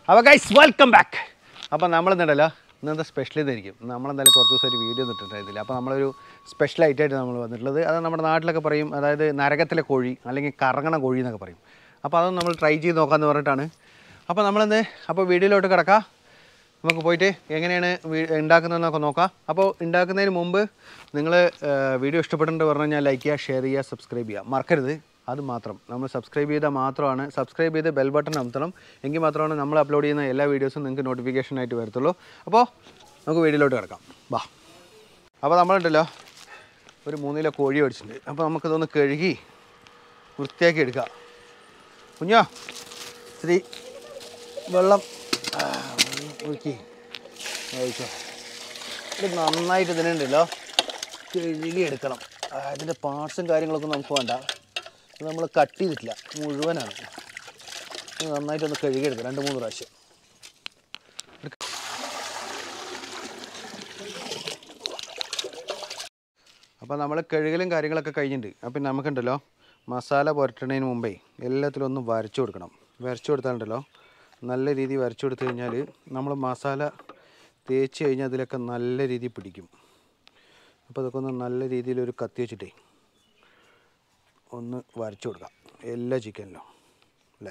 അപ്പോൾ guys welcome back അപ്പോൾ നമ്മളെന്നുണ്ടല്ലോ ഇന്നത്തെ സ്പെഷ്യൽ ഇതായിരിക്കും നമ്മളെന്തായാലും കുറച്ച് ദിവസം ഒരു വീഡിയോ ഇട്ടിട്ടുണ്ടായിരുന്നില്ല അപ്പോൾ നമ്മളൊരു സ്പെഷ്യൽ ആയിട്ടായിട്ട് നമ്മൾ വന്നിട്ടുള്ളത് അത് നമ്മുടെ നാട്ടിലൊക്കെ പറയും അതായത് നരകത്തിലെ കോഴി അല്ലെങ്കിൽ കറങ്ങണ കോഴി എന്നൊക്കെ പറയും അപ്പോൾ അതൊന്ന് നമ്മൾ ട്രൈ ചെയ്ത് നോക്കാമെന്ന് പറഞ്ഞിട്ടാണ് അപ്പോൾ നമ്മളിന്ന് അപ്പോൾ വീഡിയോയിലോട്ട് കിടക്കാം നമുക്ക് പോയിട്ട് എങ്ങനെയാണ് വീ- ഉണ്ടാക്കുന്നതെന്നൊക്കെ നോക്കാം അപ്പോൾ ഉണ്ടാക്കുന്നതിന് മുമ്പ് നിങ്ങൾ വീഡിയോ ഇഷ്ടപ്പെട്ടിട്ടുണ്ട് പറഞ്ഞു കഴിഞ്ഞാൽ ലൈക്ക് ചെയ്യുക ഷെയർ ചെയ്യുക സബ്സ്ക്രൈബ് ചെയ്യുക മറക്കരുത് അത് മാത്രം നമ്മൾ സബ്സ്ക്രൈബ് ചെയ്താൽ മാത്രമാണ് സബ്സ്ക്രൈബ് ചെയ്ത് ബെൽ ബട്ടൺ അമർത്തണം എങ്കിൽ മാത്രമാണ് നമ്മൾ അപ്ലോഡ് ചെയ്യുന്ന എല്ലാ വീഡിയോസും നിങ്ങൾക്ക് നോട്ടിഫിക്കേഷൻ ആയിട്ട് വരത്തുള്ളൂ അപ്പോൾ നമുക്ക് വീഡിയോയിലോട്ട് കിടക്കാം വാ അപ്പോൾ നമ്മളുണ്ടല്ലോ ഒരു മൂന്ന് കിലോ കോഴി മേടിച്ചിട്ടുണ്ട് അപ്പോൾ നമുക്കിതൊന്ന് കഴുകി വൃത്തിയാക്കി എടുക്കാം കുഞ്ഞോ ഇത്തിരി വെള്ളം ആ, ഒഴുക്കി ഒഴിച്ചോ ഇത് നന്നായിട്ട് ഇതിനുണ്ടല്ലോ കഴുകി എടുക്കണം ആ, ഇതിൻ്റെ പാർട്സും കാര്യങ്ങളൊക്കെ നമുക്ക് വേണ്ട ഇത് നമ്മൾ കട്ട് ചെയ്തിട്ടില്ല മുഴുവനാണ് ഇത് നന്നായിട്ടൊന്ന് കഴുകിയെടുക്കാം രണ്ട് മൂന്ന് പ്രാവശ്യം അപ്പോൾ നമ്മൾ കഴുകലും കാര്യങ്ങളൊക്കെ കഴിഞ്ഞിട്ടുണ്ട് അപ്പം നമുക്കുണ്ടല്ലോ മസാല പുരട്ടുന്നതിന് മുമ്പേ എല്ലാത്തിലും ഒന്ന് വരച്ചു കൊടുക്കണം വരച്ചു കൊടുത്താലുണ്ടല്ലോ നല്ല രീതിയിൽ വരച്ചു കൊടുത്തു കഴിഞ്ഞാൽ നമ്മൾ മസാല തേച്ച് കഴിഞ്ഞാൽ അതിലൊക്കെ നല്ല രീതിയിൽ പിടിക്കും അപ്പോൾ അതൊക്കെ ഒന്ന് നല്ല രീതിയിൽ ഒരു കത്തി വെച്ചിട്ടേ ഒന്ന് വരച്ചു കൊടുക്കാം എല്ലാ ചിക്കനിലും അല്ലേ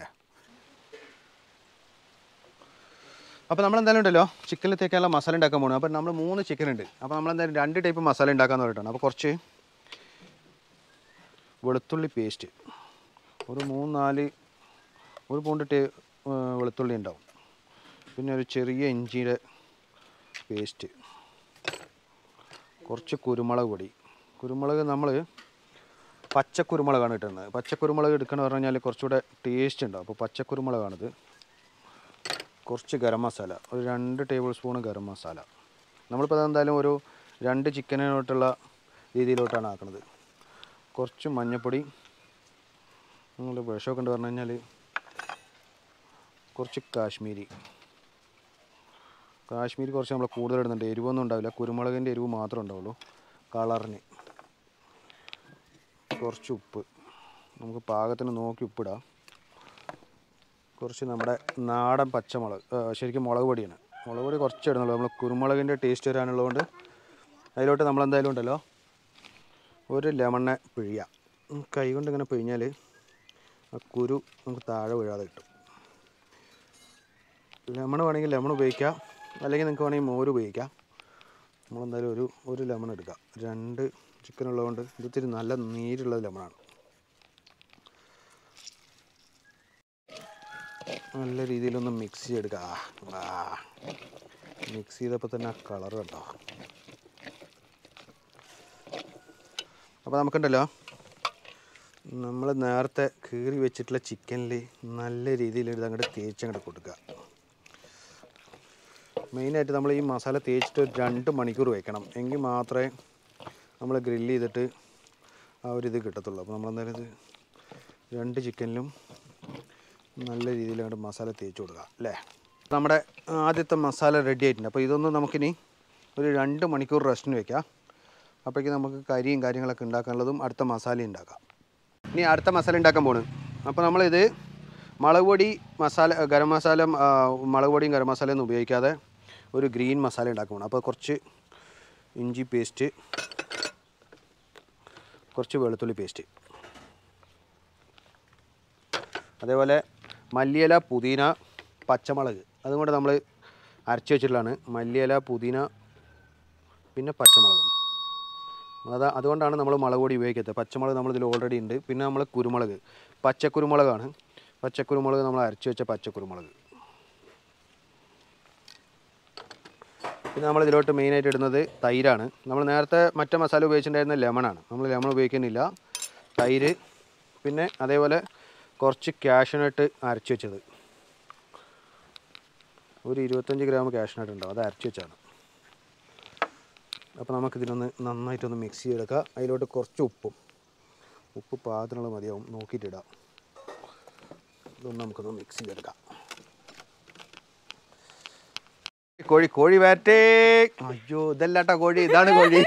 അപ്പോൾ നമ്മൾ എന്തായാലും ഉണ്ടല്ലോ ചിക്കനിൽ തേക്കാനുള്ള മസാല ഉണ്ടാക്കാൻ പോകണം അപ്പോൾ നമ്മൾ മൂന്ന് ചിക്കൻ ഉണ്ട് അപ്പോൾ നമ്മൾ എന്തായാലും രണ്ട് ടൈപ്പ് മസാല ഉണ്ടാക്കാന്ന് പറഞ്ഞിട്ടാണ് അപ്പോൾ കുറച്ച് വെളുത്തുള്ളി പേസ്റ്റ് ഒരു മൂന്ന് നാല് ഒരു പൂണ്ട് ടേ ഏർ വെളുത്തുള്ളി ഉണ്ടാവും പിന്നെ ഒരു ചെറിയ ഇഞ്ചിയുടെ പേസ്റ്റ് കുറച്ച് കുരുമുളക് പൊടി കുരുമുളക് നമ്മൾ പച്ചക്കുരുമുളകാണ് കിട്ടുന്നത് പച്ചക്കുരുമുളക് എടുക്കണമെന്ന് പറഞ്ഞു കഴിഞ്ഞാൽ കുറച്ചുകൂടെ ടേസ്റ്റ് ഉണ്ടാവും അപ്പോൾ പച്ചക്കുരുമുളകാണിത് കുറച്ച് ഗരം മസാല ഒരു രണ്ട് ടേബിൾ സ്പൂൺ ഗരം മസാല നമ്മളിപ്പോൾ അതെന്തായാലും ഒരു രണ്ട് ചിക്കനിലോട്ടുള്ള രീതിയിലോട്ടാണ് ആക്കുന്നത് കുറച്ച് മഞ്ഞൾപ്പൊടി നിങ്ങൾ വിഷമൊക്കെ ഉണ്ട് പറഞ്ഞു കഴിഞ്ഞാൽ കുറച്ച് കാശ്മീരി കാശ്മീരി കുറച്ച് നമ്മൾ കൂടുതൽ ഇടുന്നുണ്ട് എരിവൊന്നും ഉണ്ടാവില്ല കുരുമുളകിൻ്റെ എരിവ് മാത്രമേ ഉണ്ടാവുള്ളൂ കളറിന് കുറച്ച് ഉപ്പ് നമുക്ക് പാകത്തിന് നോക്കി ഉപ്പിടാം കുറച്ച് നമ്മുടെ നാടൻ പച്ചമുളക് ആ, ശരിക്കും മുളക് പൊടിയാണ് മുളക് പൊടി കുറച്ച് ഇടുന്നുള്ളൂ നമ്മൾ കുരുമുളകിൻ്റെ ടേസ്റ്റ് വരാനുള്ളതുകൊണ്ട് അതിലോട്ട് നമ്മൾ എന്തായാലും ഉണ്ടല്ലോ ഒരു ലെമണ്ണ പിഴിയാം ഉം, കൈ കൊണ്ട് ഇങ്ങനെ പിഴിഞ്ഞാൽ ആ കുരു നമുക്ക് താഴെ വീഴാതെ കിട്ടും ലെമൺ വേണമെങ്കിൽ ലെമൺ ഉപയോഗിക്കാം അല്ലെങ്കിൽ നിങ്ങൾക്ക് വേണമെങ്കിൽ മോര് ഉപയോഗിക്കാം നമ്മളെന്തായാലും ഒരു ഒരു ലെമൺ എടുക്കാം രണ്ട് ചിക്കൻ ഉള്ളതുകൊണ്ട് ഇത് ഇത്തിരി നല്ല നീരുള്ള ലെമണാണ് നല്ല രീതിയിലൊന്ന് മിക്സ് ചെയ്തെടുക്കുക ആ മിക്സ് ചെയ്തപ്പോൾ തന്നെ ആ കളർ കണ്ടോ അപ്പോൾ നമുക്കുണ്ടല്ലോ നമ്മൾ നേരത്തെ കീറി വെച്ചിട്ടുള്ള ചിക്കനിൽ നല്ല രീതിയിൽ ഇത് അങ്ങോട്ട് തേച്ചങ്ങോട്ട് കൊടുക്കുക മെയിനായിട്ട് നമ്മൾ ഈ മസാല തേച്ചിട്ട് ഒരു രണ്ട് മണിക്കൂർ വെക്കണം എങ്കിൽ മാത്രമേ നമ്മൾ ഗ്രില്ല് ചെയ്തിട്ട് ആ ഒരു ഇത് കിട്ടത്തുള്ളൂ അപ്പോൾ നമ്മളെന്തായാലും ഇത് രണ്ട് ചിക്കനിലും നല്ല രീതിയിൽ അങ്ങോട്ട് മസാല തേച്ച് കൊടുക്കുക അല്ലേ നമ്മുടെ ആദ്യത്തെ മസാല റെഡി ആയിട്ടുണ്ട് അപ്പോൾ ഇതൊന്ന് നമുക്കിനി ഒരു രണ്ട് മണിക്കൂർ റെസ്റ്റിന് വെക്കാം അപ്പോഴേക്കും നമുക്ക് കരിയും കാര്യങ്ങളൊക്കെ ഉണ്ടാക്കാനുള്ളതും അടുത്ത മസാല ഉണ്ടാക്കാം ഇനി അടുത്ത മസാല ഉണ്ടാക്കാൻ പോണ് അപ്പോൾ നമ്മളിത് മുളക് പൊടി മസാല ഗരം മസാല ആ, മുളക് പൊടിയും ഗരം മസാലയൊന്നും ഉപയോഗിക്കാതെ ഒരു ഗ്രീൻ മസാല ഉണ്ടാക്കാൻ പോകണം അപ്പോൾ കുറച്ച് ഇഞ്ചി പേസ്റ്റ് കുറച്ച് വെളുത്തുള്ളി പേസ്റ്റ് അതേപോലെ മല്ലിയില പുതിന പച്ചമുളക് അതും കൂടെ നമ്മൾ അരച്ച് വെച്ചിട്ടുള്ളതാണ് മല്ലിയില പുതിന പിന്നെ പച്ചമുളകും അതാ അതുകൊണ്ടാണ് നമ്മൾ മുളക് പൊടി ഉപയോഗിക്കാത്തത് പച്ചമുളക് നമ്മളിതിൽ ഓൾറെഡി ഉണ്ട് പിന്നെ നമ്മൾ കുരുമുളക് പച്ചക്കുരുമുളകാണ് പച്ചക്കുരുമുളക് നമ്മൾ അരച്ച് വെച്ച പച്ചക്കുരുമുളക് പിന്നെ നമ്മൾ ഇതിലോട്ട് മെയിനായിട്ട് ഇടുന്നത് തൈരാണ് നമ്മൾ നേരത്തെ മറ്റേ മസാല ഉപയോഗിച്ചിട്ടുണ്ടായിരുന്ന ലെമണാണ് നമ്മൾ ലെമൺ ഉപയോഗിക്കുന്നില്ല തൈര് പിന്നെ അതേപോലെ കുറച്ച് കാഷ്നട്ട് അരച്ച് വെച്ചത് ഒരു ഇരുപത്തഞ്ച് ഗ്രാം കാഷ്നട്ട് ഉണ്ടാവും അത് അരച്ച് വെച്ചാണ് അപ്പോൾ നമുക്കിതിനൊന്ന് നന്നായിട്ടൊന്ന് മിക്സ് ചെയ്തെടുക്കുക അതിലോട്ട് കുറച്ച് ഉപ്പും ഉപ്പ് പാകത്തിനുള്ള മതിയാവും നോക്കിയിട്ടിടാം ഇതൊന്ന് നമുക്കൊന്ന് മിക്സ് ചെയ്തെടുക്കാം കോഴി കോഴി വാറ്റേ അയ്യോ ഇതല്ലാട്ടാ കോഴി ഇതാണ് കോഴി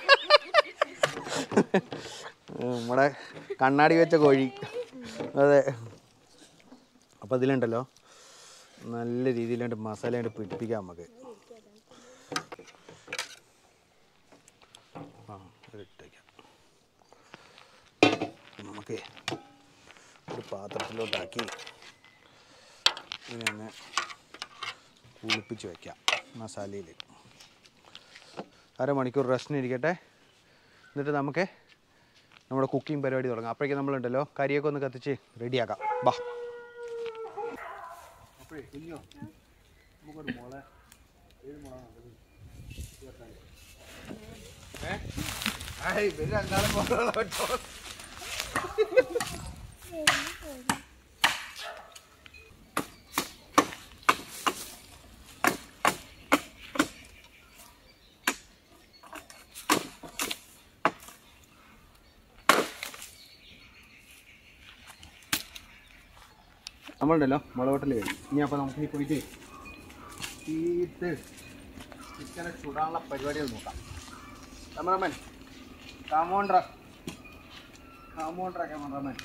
നമ്മുടെ കണ്ണാടി വെച്ച കോഴി അതെ അപ്പോൾ ഇതിലുണ്ടല്ലോ നല്ല രീതിയിലായിട്ട് മസാലയായിട്ട് പിടിപ്പിക്കാം നമുക്ക് ആ ഇതിട്ടേക്കാം നമുക്ക് ഒരു പാത്രത്തിലോട്ടാക്കി ഇതിനെ ഒന്ന് കുളിപ്പിച്ച് വയ്ക്കാം മസാലയിൽ അരമണിക്കൂർ റെസ്റ്റിന് ഇരിക്കട്ടെ എന്നിട്ട് നമുക്ക് നമ്മുടെ കുക്കിംഗ് പരിപാടി തുടങ്ങാം അപ്പോഴേക്കും നമ്മളുണ്ടല്ലോ കരിയൊക്കെ ഒന്ന് കത്തിച്ച് റെഡിയാക്കാം ബാ നമ്മളുണ്ടല്ലോ മുളകോട്ടൽ കഴിഞ്ഞു ഇനി അപ്പോൾ നമുക്ക് ഇനി പോയിട്ട് തീയിട്ട് ചിക്കനെ ചുടാനുള്ള പരിപാടികൾ നോക്കാം ക്യാമറമാൻ കാമോണ്ട്ര കാമോണ്ട്ര ക്യാമറമാൻ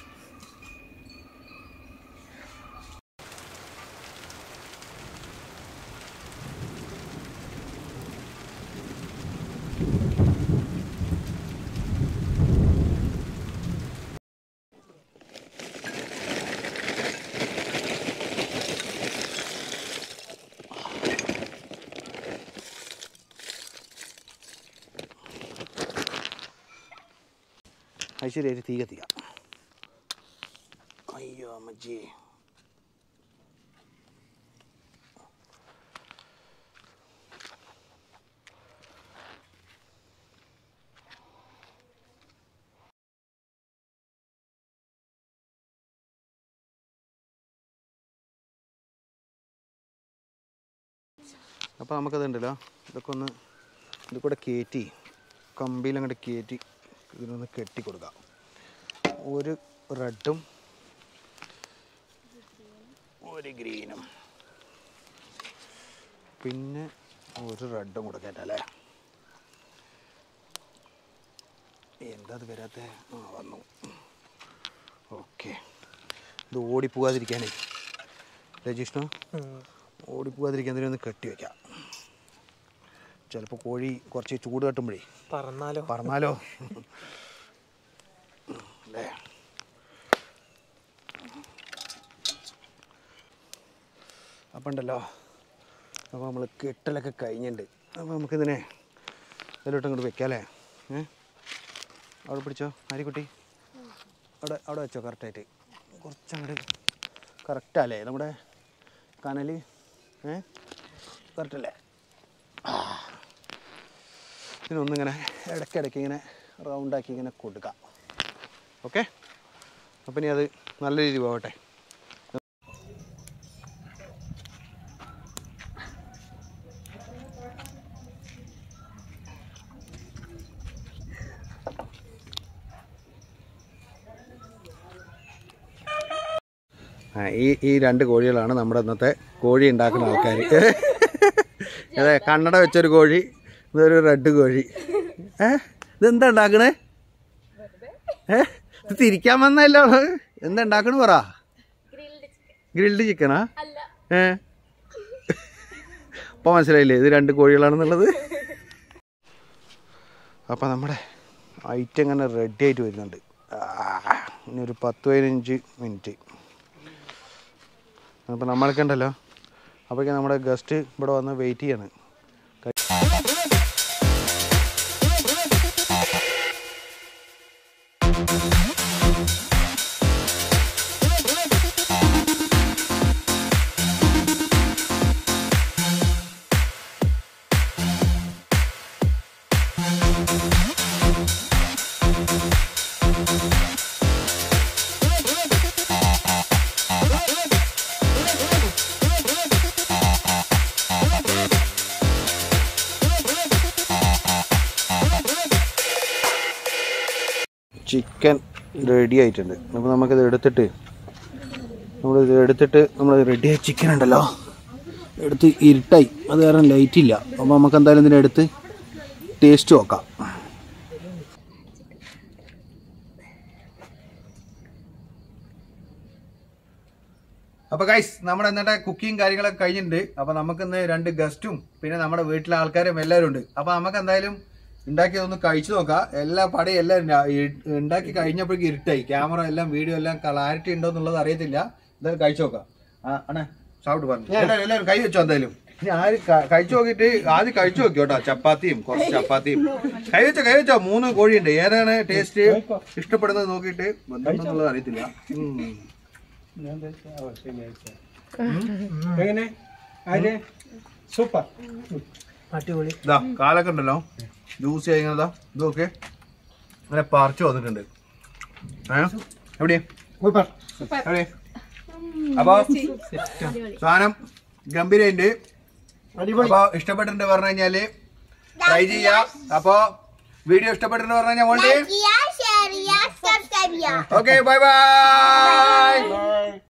ഐശ്വര്യ തീ കത്തിക്കാം അയ്യോ അമ്മച്ചി അപ്പോൾ നമുക്കതുണ്ടല്ലോ ഇതൊക്കെ ഒന്ന് ഇത് കൂടെ കയറ്റി കമ്പിയിൽ അങ്ങോട്ട് കയറ്റി ഇതിനൊന്ന് കെട്ടി കൊടുക്കാം ഒരു റെഡും ഒരു ഗ്രീനും പിന്നെ ഒരു റെഡും കൂടെ കയറ്റാം അല്ലേ എന്താ അത് വരാത്ത ആ വന്നു ഓക്കെ ഇത് ഓടിപ്പോകാതിരിക്കാനേ രജിഷ്ണു ഓടിപ്പോകാതിരിക്കാൻ ഇതിനൊന്ന് കെട്ടി വയ്ക്കാം ചിലപ്പോൾ കോഴി കുറച്ച് ചൂട് തട്ടുമ്പോഴേ പറന്നാലോ പറഞ്ഞാലോ അല്ലേ അപ്പം ഉണ്ടല്ലോ അപ്പോൾ നമ്മൾ കെട്ടലൊക്കെ കഴിഞ്ഞിട്ടുണ്ട് അപ്പോൾ നമുക്കിതിനെ ഇതിലോട്ട് ഇങ്ങോട്ട് വെക്കാം അല്ലേ ഏ അവിടെ പിടിച്ചോ ആരിക്കുട്ടി അവിടെ അവിടെ വെച്ചോ കറക്റ്റായിട്ട് കുറച്ചങ്ങോട്ട് കറക്റ്റല്ലേ നമ്മുടെ കനൽ ഏ കറക്റ്റല്ലേ ഇതിനൊന്നിങ്ങനെ ഇടയ്ക്കിടയ്ക്ക് ഇങ്ങനെ റൗണ്ടാക്കി ഇങ്ങനെ കൊടുക്കാം ഓക്കെ അപ്പം ഇനി അത് നല്ല രീതിയിൽ പോകട്ടെ ആ ഈ ഈ രണ്ട് കോഴികളാണ് നമ്മുടെ ഇന്നത്തെ കോഴി ഉണ്ടാക്കുന്ന ആൾക്കാർ അതെ കണ്ണട വെച്ചൊരു കോഴി ഇതൊരു റെഡ് കോഴി ഏ ഇതെന്താ ഉണ്ടാക്കണേ ഏ ഇത് തിരിക്കാൻ വന്നല്ലോ എന്താ ഉണ്ടാക്കണ പറ ഗ്രിൽഡ് ചിക്കനാ ഏ അപ്പോൾ മനസ്സിലായില്ലേ ഇത് രണ്ട് കോഴികളാണെന്നുള്ളത് അപ്പോൾ നമ്മുടെ ഐറ്റം ഇങ്ങനെ റെഡി ആയിട്ട് വരുന്നുണ്ട് ആ, ഇനി ഒരു പത്ത് പതിനഞ്ച് മിനിറ്റ് അപ്പോൾ നമ്മളൊക്കെ ഉണ്ടല്ലോ അപ്പോഴേക്കും നമ്മുടെ ഗസ്റ്റ് ഇവിടെ വന്ന് വെയിറ്റ് ചെയ്യാണ് ചിക്കൻ റെഡി ആയിട്ടുണ്ട് അപ്പോൾ നമുക്കിത് എടുത്തിട്ട് നമ്മളിത് എടുത്തിട്ട് നമ്മൾ റെഡിയായ ചിക്കൻ ഉണ്ടല്ലോ എടുത്ത് ഇരുട്ടായി അത് കാരണം ലൈറ്റ് ഇല്ല അപ്പോൾ നമുക്ക് എന്തായാലും ഇതിനെടുത്ത് ടേസ്റ്റ് നോക്കാം അപ്പൊ ഗൈസ് നമ്മുടെ ഇന്നത്തെ കുക്കിംഗ് കാര്യങ്ങളൊക്കെ കഴിഞ്ഞിട്ടുണ്ട് അപ്പൊ നമുക്ക് ഇന്ന് രണ്ട് ഗസ്റ്റും പിന്നെ നമ്മുടെ വീട്ടിലെ ആൾക്കാരും എല്ലാവരും ഉണ്ട് അപ്പൊ നമുക്ക് എന്തായാലും ഉണ്ടാക്കിയതൊന്ന് കഴിച്ചു നോക്കാം എല്ലാ പടയും എല്ലാം ഇണ്ട- ഇ- ഉണ്ടാക്കി കഴിഞ്ഞപ്പോഴേക്കും ഇരുട്ടായി ക്യാമറ എല്ലാം വീഡിയോ എല്ലാം ക്ലാരിറ്റി ഉണ്ടോ എന്നുള്ളത് അറിയത്തില്ല എന്തായാലും കഴിച്ചു നോക്കാം ആ അണേ സൗണ്ട് പറഞ്ഞു എല്ലാവരും എല്ലാവരും കൈ വെച്ചോ എന്തായാലും ഇനി ആര് ക- കഴിച്ചു നോക്കിയിട്ട് ആദ്യം കഴിച്ചു നോക്കി കേട്ടോ ചപ്പാത്തിയും കുറച്ച് ചപ്പാത്തിയും കൈ വെച്ചോ കൈ വെച്ചോ മൂന്ന് കോഴിയുണ്ട് ഏതാണ് ടേസ്റ്റ് ഇഷ്ടപ്പെടുന്നത് നോക്കിയിട്ട് എന്നുള്ളത് അറിയത്തില്ല ഉം. എങ്ങനെ ആര് സൂപ്പർ അടിപൊളി ഇതാ കാലൊക്കെ ഉണ്ടല്ലോ ജ്യൂസ് ചെയ്യുന്നതാ ഇതൊക്കെ അങ്ങനെ പറിച്ചു വന്നിട്ടുണ്ട് ഏ എവിടെ സൂപ്പർ എവിടെ അപ്പൊ സാധനം ഗംഭീരമുണ്ട് അടിപൊളി അപ്പൊ ഇഷ്ടപ്പെട്ടിട്ടുണ്ട് പറഞ്ഞു കഴിഞ്ഞാല് ട്രൈ ചെയ്യാ അപ്പൊ വീഡിയോ ഇഷ്ടപ്പെട്ടിട്ടുണ്ട് പറഞ്ഞു കഴിഞ്ഞാൽ വേണ്ടി ചെയ്യാ ഷെയർ ചെയ്യാ സബ്സ്ക്രൈബ് ചെയ്യാ ഓക്കെ ബൈ ബൈ